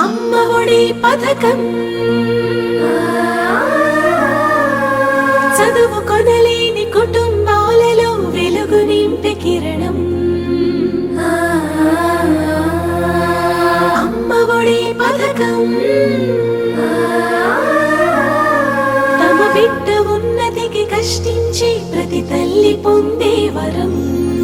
అమ్మ ఒడి పథకం చదువు కొనలేని కుటుంబాలలో వెలుగు నింపే కిరణం అమ్మ ఒడి పథకం తమ బిడ్డ ఉన్నతికి కష్టించి ప్రతి తల్లి పొందే వరం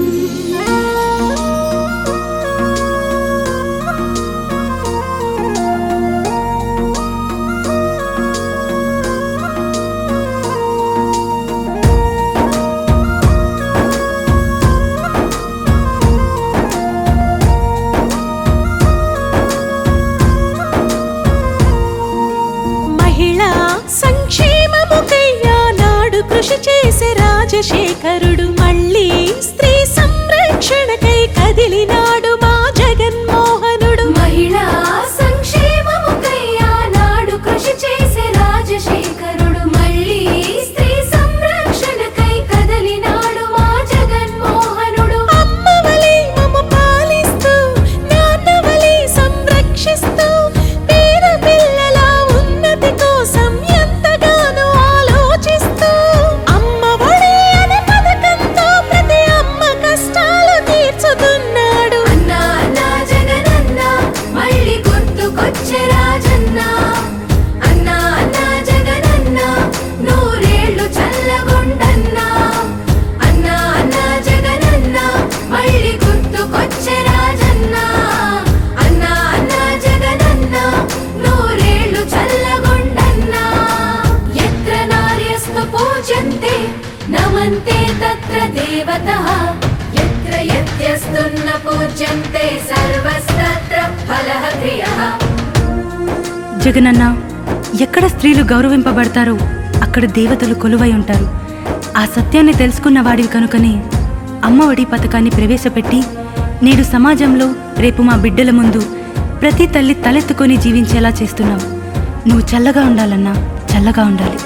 మహిళా సంక్షేమముకయ్యా నాడు కృషి చేసే రాజశేఖరుడు మళ్ళీ స్త్రీ సంరక్షణకై కదిలినాడు మా జగన్మోహనుడు మహిళా సంక్షేమముకయ్యా నాడు కృషి చేసే రాజశేఖరుడు మళ్ళీ స్త్రీ సంరక్షణకై కదలినాడు మా జగన్మోహనుడు అమ్మవలే మమ్ము పాలిస్తూ నాన్నవలే సంరక్షిస్తూ పేద పిల్లల ఉన్నతి కోసం ఎంతగానో ఆలోచిస్తూ అమ్మ ఒడి అనే పథకంతో ప్రతి అమ్మ కష్టాలు తీర్చుతున్నాడు అన్నా అన్నా జగనన్న మళ్ళీ గుర్తుకొచ్చే రాజన్న అన్నా అన్నా జగనన్న నూరేళ్లు చల్లగుండన్నా అన్నా అన్నా జగనన్న మళ్ళీ గుర్తుకొచ్చే రాజన్న అన్నా అన్నా జగనన్న నూరేళ్లు చల్లగుండన్నా ఎత్ర నార్యస్తు పూజ్యంతే నమంతే తత్ర దేవతః ఎత్ర యత్యస్తున్న పూజ్యంతే సర్వస్తత్ర ఫలః క్రియః జగనన్న ఎక్కడ స్త్రీలు గౌరవింపబడతారో అక్కడ దేవతలు కొలువై ఉంటారు ఆ సత్యాన్ని తెలుసుకున్న వాడివి కనుకనే అమ్మ ఒడి పథకాన్ని ప్రవేశపెట్టి నేడు సమాజంలో రేపు మా బిడ్డల ముందు ప్రతి తల్లి తలెత్తుకొని జీవించేలా చేస్తున్నావు నువ్వు చల్లగా ఉండాలన్నా చల్లగా ఉండాలి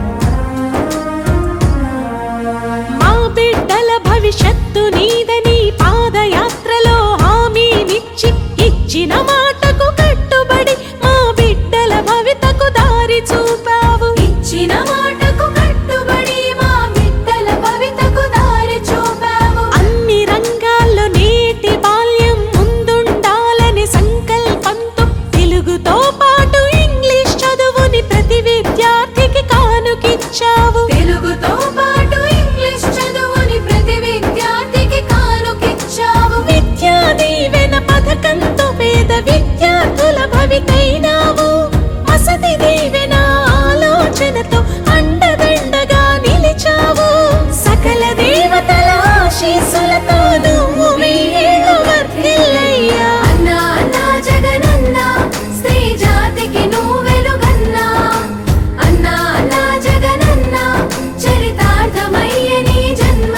మా బిడ్డల భవిష్యత్తు నీదని పాదయాత్రలో హామీనిచ్చి ఇచ్చిన మాటకు కట్టుబడి మా బిడ్డల భవితకు దారి చూపావు ఇచ్చిన మాటకు కట్టుబడి మా బిడ్డల భవితకు దారి చూపావు అన్ని రంగాల్లో నేటి బాల్యం ముందుండాలని సంకల్పంతో తెలుగుతో పాటు ఇంగ్లీష్ చదువుని ప్రతి విద్యార్థికి కానుకిచ్చావు తెలుగుతో పాటు ఇంగ్లీష్ చదువుని ప్రతి విద్యార్థికి కానుకిచ్చావు విద్యా దీవెన పథకంతో పేద విద్యార్థుల భవితైనావు వసతి దీవెన ఆలోచనతో అండదండగా నిలిచావు సకల దేవతల ఆశీస్సులతో నువ్వు వెయ్యేళ్ళు వర్ధిల్లయ్యా అన్నా అన్నా జగనన్న స్త్రీ జాతికి నువ్వు వెలుగన్నా అన్నా అన్నా జగనన్న చరితార్థమయ్య నీ జన్మ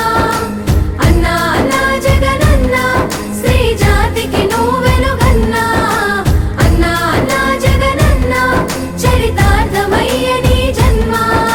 అన్నా అన్నా జగనన్న స్త్రీ జాతికి నువ్వు వెలుగన్నా అన్నా అన్నా జగనన్న చరితార్థమయ్య నీ జన్మ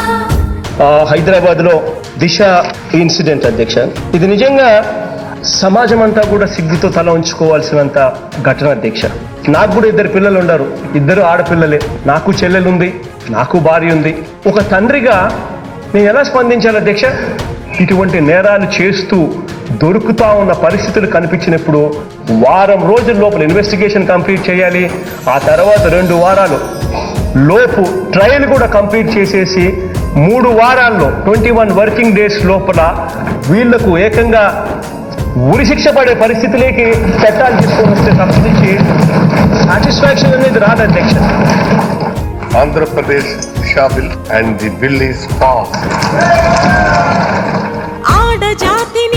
హైదరాబాద్ లో దిశ ఇన్సిడెంట్ అధ్యక్ష ఇది నిజంగా సమాజం అంతా కూడా సిగ్గుతో తల ఉంచుకోవాల్సినంత ఘటన అధ్యక్ష నాకు కూడా ఇద్దరు పిల్లలు ఉన్నారు ఇద్దరు ఆడపిల్లలే నాకు చెల్లెలుంది నాకు భార్య ఉంది ఒక తండ్రిగా నేను ఎలా స్పందించాలి అధ్యక్ష ఇటువంటి నేరాలు చేస్తూ దొరుకుతా ఉన్న పరిస్థితులు కనిపించినప్పుడు వారం రోజుల లోపల ఇన్వెస్టిగేషన్ కంప్లీట్ చేయాలి ఆ తర్వాత రెండు వారాలు లోపు ట్రయల్ కూడా కంప్లీట్ చేసేసి మూడు వారాల్లో ట్వంటీ వన్ వర్కింగ్ డేస్ లోపల వీళ్లకు ఏకంగా ఉరి శిక్ష పడే పరిస్థితిలోకి చట్టాలు తీసుకొని వస్తే తప్పించి సాటిస్ఫాక్షన్ అనేది రాదు అధ్యక్ష Andhra Pradesh Disha bill and the bill is passed. ఆడజాతి